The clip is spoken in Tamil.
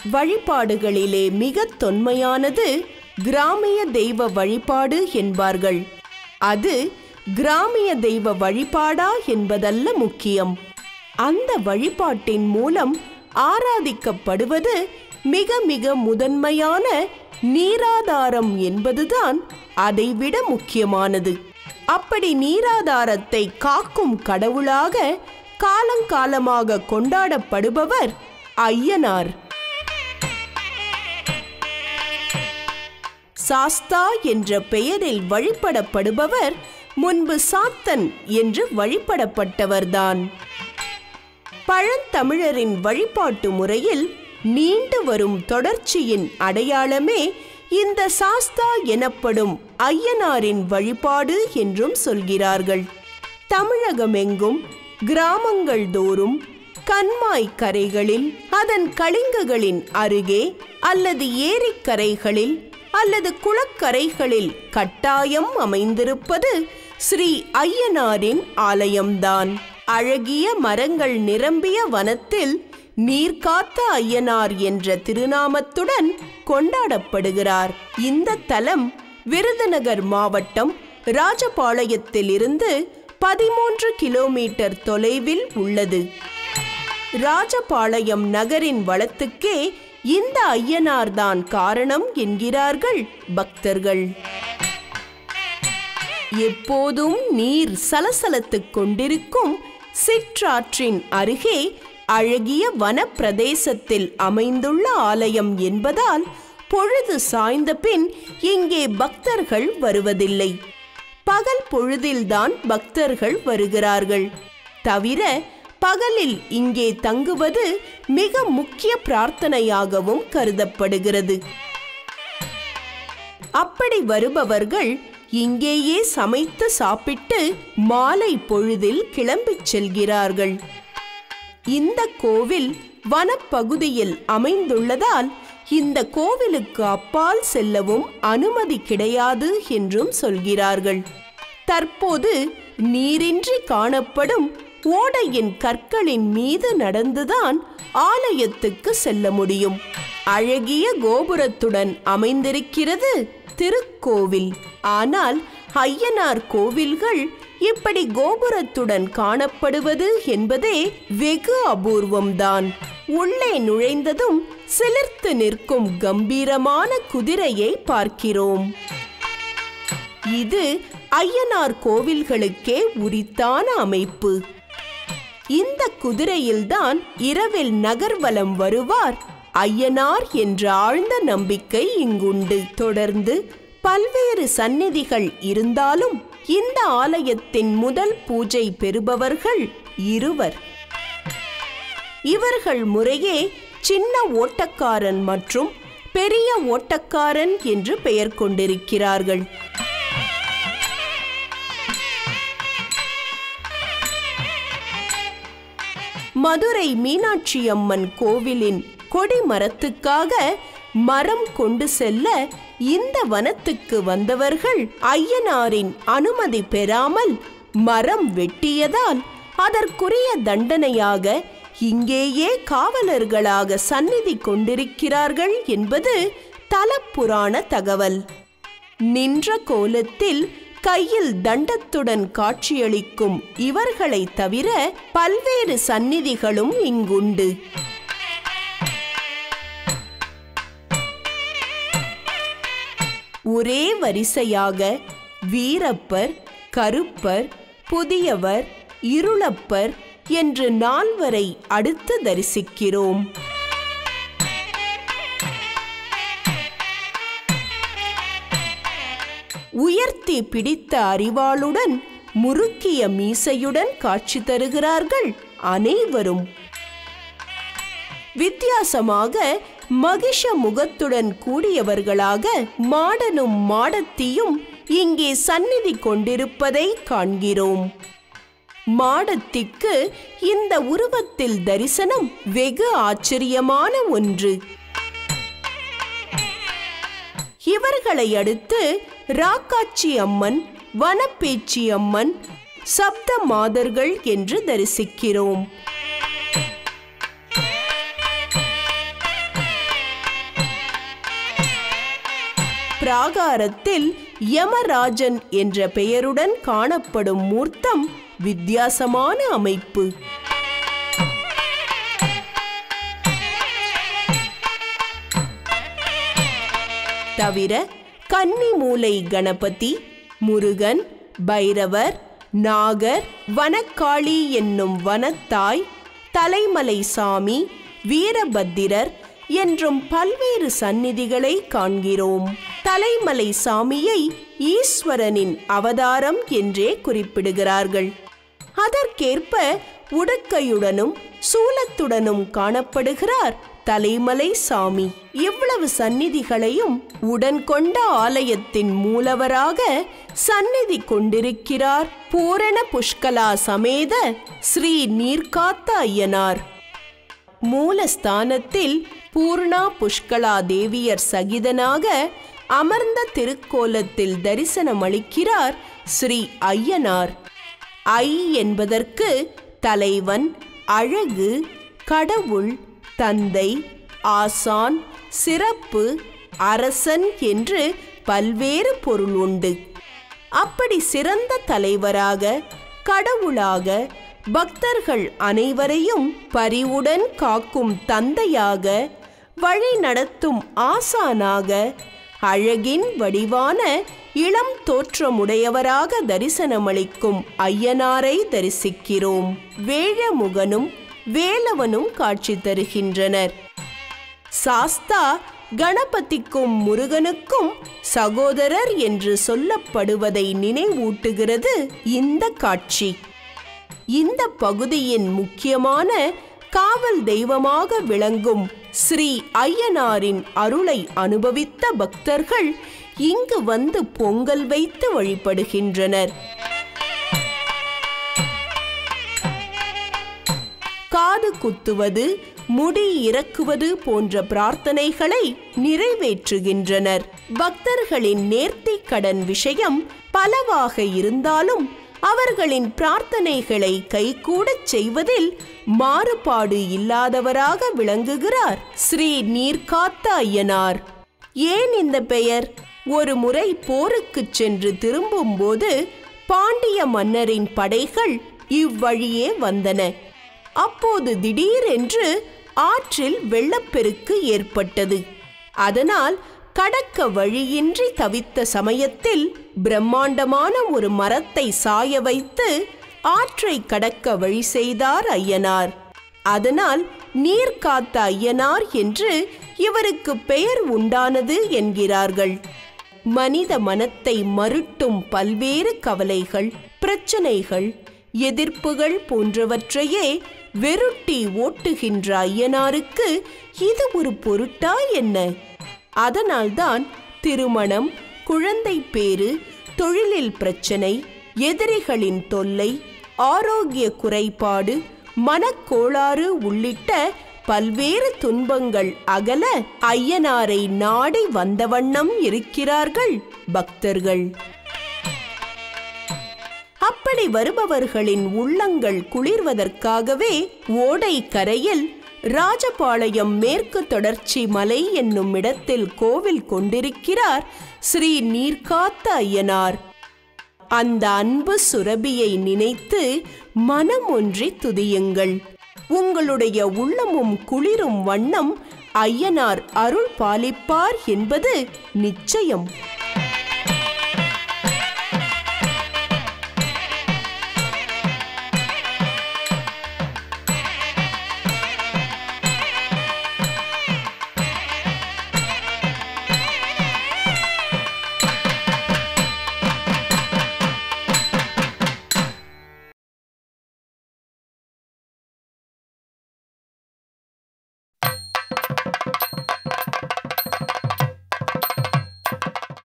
வழிபாடுகளிலே மிக தொன்மையானது கிராமிய தெய்வ வழிபாடு என்பார்கள் அது கிராமிய தெய்வ வழிபாடா என்பதல்ல முக்கியம் அந்த வழிபாட்டின் மூலம் ஆராதிக்கப்படுவது மிக மிக முதன்மையான நீராதாரம் என்பதுதான் அதைவிட முக்கியமானது அப்படி நீராதாரத்தை காக்கும் கடவுளாக காலங்காலமாக கொண்டாடப்படுபவர் ஐயனார் சாஸ்தா என்ற பெயரில் வழிபடப்படுபவர் முன்பு சாத்தன் என்று வழிபடப்பட்டவர்தான் பழந்தமிழரின் வழிபாட்டு முறையில் நீண்டு வரும் தொடர்ச்சியின் அடையாளமே இந்த சாஸ்தா எனப்படும் ஐயனாரின் வழிபாடு என்றும் சொல்கிறார்கள் தமிழகமெங்கும் கிராமங்கள் தோறும் கண்மாய் கரைகளில் அதன் கலிங்குகளின் அருகே அல்லது ஏரிக்கரைகளில் அல்லது குளக்கரைகளில் கட்டாயம் அமைந்திருப்பது ஸ்ரீ ஐயனாரின் ஆலயம்தான் அழகிய மரங்கள் நிரம்பிய வனத்தில் நீர்காத்த ஐயனார் என்ற திருநாமத்துடன் கொண்டாடப்படுகிறார் இந்த தலம் விருதுநகர் மாவட்டம் ராஜபாளையத்திலிருந்து பதிமூன்று கிலோமீட்டர் தொலைவில் உள்ளது ராஜபாளையம் நகரின் வளத்துக்கே இந்த ஐயனார்தான் காரணம் என்கிறார்கள் பக்தர்கள் எப்போதும் நீர் சலசலத்துக் கொண்டிருக்கும் சிற்றாற்றின் அருகே அழகிய வனப்பிரதேசத்தில் அமைந்துள்ள ஆலயம் என்பதால் பொழுது சாய்ந்த பின் இங்கே பக்தர்கள் வருவதில்லை பகல் பொழுதில்தான் பக்தர்கள் வருகிறார்கள் தவிர பகலில் இங்கே தங்குவது மிக முக்கிய பிரார்த்தனையாகவும் கருதப்படுகிறது அப்படி வருபவர்கள் இங்கேயே சமைத்து சாப்பிட்டு மாலை பொழுதில் கிளம்பிச் செல்கிறார்கள் இந்த கோவில் வனப்பகுதியில் அமைந்துள்ளதால் இந்த கோவிலுக்கு அப்பால் செல்லவும் அனுமதி கிடையாது என்றும் சொல்கிறார்கள் தற்போது நீரின்றி காணப்படும் ஓடையின் கற்களின் மீது நடந்துதான் ஆலயத்துக்கு செல்ல முடியும் அழகிய கோபுரத்துடன் அமைந்திருக்கிறது திருக்கோவில் ஆனால் ஐயனார் கோவில்கள் இப்படி கோபுரத்துடன் காணப்படுவது என்பதே வெகு அபூர்வம்தான் உள்ளே நுழைந்ததும் சிலிர்த்து நிற்கும் கம்பீரமான குதிரையை பார்க்கிறோம் இது ஐயனார் கோவில்களுக்கே உரித்தான அமைப்பு இந்த குதிரையில்தான் இரவில் நகர்வலம் வருவார் ஐயனார் என்ற ஆழ்ந்த நம்பிக்கை இங்குண்டு தொடர்ந்து பல்வேறு சந்நிதிகள் இருந்தாலும் இந்த ஆலயத்தின் முதல் பூஜை பெறுபவர்கள் இருவர் இவர்கள் முறையே சின்ன ஓட்டக்காரன் மற்றும் பெரிய ஓட்டக்காரன் என்று பெயர் கொண்டிருக்கிறார்கள் மதுரை மீனாட்சி அம்மன் கோவிலின் கொடி மரத்துக்காக மரம் கொண்டு செல்ல இந்த வனத்துக்கு வந்தவர்கள் ஐயனாரின் அனுமதி பெறாமல் மரம் வெட்டியதால் அதற்குரிய தண்டனையாக இங்கேயே காவலர்களாக சந்நிதி கொண்டிருக்கிறார்கள் என்பது தலப்புராண தகவல் நின்ற கோலத்தில் கையில் தண்டத்துடன் காட்சியளிக்கும் இவர்களை தவிர பல்வேறு சந்நிதிகளும் இங்குண்டு ஒரே வரிசையாக வீரப்பர் கருப்பர் புதியவர் இருளப்பர் என்று நால்வரை அடுத்து தரிசிக்கிறோம் உயர்த்தி பிடித்த அறிவாளுடன் முறுக்கிய மீசையுடன் காட்சி தருகிறார்கள் அனைவரும் வித்தியாசமாக மகிஷ முகத்துடன் கூடியவர்களாக மாடனும் மாடத்தியும் இங்கே சந்நிதி கொண்டிருப்பதை காண்கிறோம் மாடத்திக்கு இந்த உருவத்தில் தரிசனம் வெகு ஆச்சரியமான ஒன்று இவர்களை அடுத்து ராக்காச்சி அம்மன் வனப்பேச்சி அம்மன் சப்த மாதர்கள் என்று தரிசிக்கிறோம் பிராகாரத்தில் யமராஜன் என்ற பெயருடன் காணப்படும் மூர்த்தம் வித்தியாசமான அமைப்பு தவிர கன்னிமூலை கணபதி முருகன் பைரவர் நாகர் வனக்காளி என்னும் வனத்தாய் தலைமலை சாமி வீரபத்திரர் என்றும் பல்வேறு சந்நிதிகளை காண்கிறோம் தலைமலை சாமியை ஈஸ்வரனின் அவதாரம் என்றே குறிப்பிடுகிறார்கள் அதற்கேற்ப உடுக்கையுடனும் சூலத்துடனும் காணப்படுகிறார் தலைமலை சாமி இவ்வளவு சந்நிதிகளையும் உடன் கொண்ட ஆலயத்தின் மூலவராக சந்நிதி கொண்டிருக்கிறார் பூரண புஷ்கலா சமேத ஸ்ரீ நீர்காத்த ஐயனார் மூலஸ்தானத்தில் பூர்ணா புஷ்கலா தேவியர் சகிதனாக அமர்ந்த திருக்கோலத்தில் தரிசனமளிக்கிறார் ஸ்ரீ ஐயனார் ஐ என்பதற்கு தலைவன் அழகு கடவுள் தந்தை ஆசான் சிறப்பு அரசன் என்று பல்வேறு பொருள் உண்டு அப்படி சிறந்த தலைவராக கடவுளாக பக்தர்கள் அனைவரையும் பரிவுடன் காக்கும் தந்தையாக வழி நடத்தும் ஆசானாக அழகின் வடிவான இளம் தோற்றமுடையவராக தரிசனமளிக்கும் ஐயனாரை தரிசிக்கிறோம் வேழமுகனும் வேலவனும் காட்சி தருகின்றனர் சாஸ்தா கணபதிக்கும் முருகனுக்கும் சகோதரர் என்று சொல்லப்படுவதை நினைவூட்டுகிறது இந்த காட்சி இந்த பகுதியின் முக்கியமான காவல் தெய்வமாக விளங்கும் ஸ்ரீ ஐயனாரின் அருளை அனுபவித்த பக்தர்கள் இங்கு வந்து பொங்கல் வைத்து வழிபடுகின்றனர் காது குத்துவது முடி இறக்குவது போன்ற பிரார்த்தனைகளை நிறைவேற்றுகின்றனர் பக்தர்களின் நேர்த்தி கடன் விஷயம் பலவாக இருந்தாலும் அவர்களின் பிரார்த்தனைகளை கைகூடச் செய்வதில் மாறுபாடு இல்லாதவராக விளங்குகிறார் ஸ்ரீ நீர்காத்த ஐயனார் ஏன் இந்த பெயர் ஒரு முறை போருக்குச் சென்று திரும்பும்போது பாண்டிய மன்னரின் படைகள் இவ்வழியே வந்தன அப்போது திடீரென்று ஆற்றில் வெள்ளப்பெருக்கு ஏற்பட்டது அதனால் கடக்க வழியின்றி தவித்த சமயத்தில் பிரம்மாண்டமான ஒரு மரத்தை சாய வைத்து ஆற்றை கடக்க வழி செய்தார் ஐயனார் அதனால் நீர் காத்த ஐயனார் என்று இவருக்கு பெயர் உண்டானது என்கிறார்கள் மனித மனத்தை மருட்டும் பல்வேறு கவலைகள் பிரச்சனைகள் எதிர்ப்புகள் போன்றவற்றையே வெருட்டி ஓட்டுகின்ற ஐயனாருக்கு இது ஒரு பொருட்டா என்ன அதனால்தான் திருமணம் குழந்தை பேறு தொழிலில் பிரச்சனை எதிரிகளின் தொல்லை ஆரோக்கிய குறைபாடு மனக்கோளாறு உள்ளிட்ட பல்வேறு துன்பங்கள் அகல ஐயனாரை நாடி வந்த வண்ணம் இருக்கிறார்கள் பக்தர்கள் அப்படி வருபவர்களின் உள்ளங்கள் குளிர்வதற்காகவே ஓடை கரையில் ராஜபாளையம் மேற்கு தொடர்ச்சி மலை என்னும் இடத்தில் கோவில் கொண்டிருக்கிறார் ஸ்ரீ நீர்காத்த ஐயனார் அந்த அன்பு சுரபியை நினைத்து மனம் ஒன்றி துதியுங்கள் உங்களுடைய உள்ளமும் குளிரும் வண்ணம் ஐயனார் அருள் பாலிப்பார் என்பது நிச்சயம்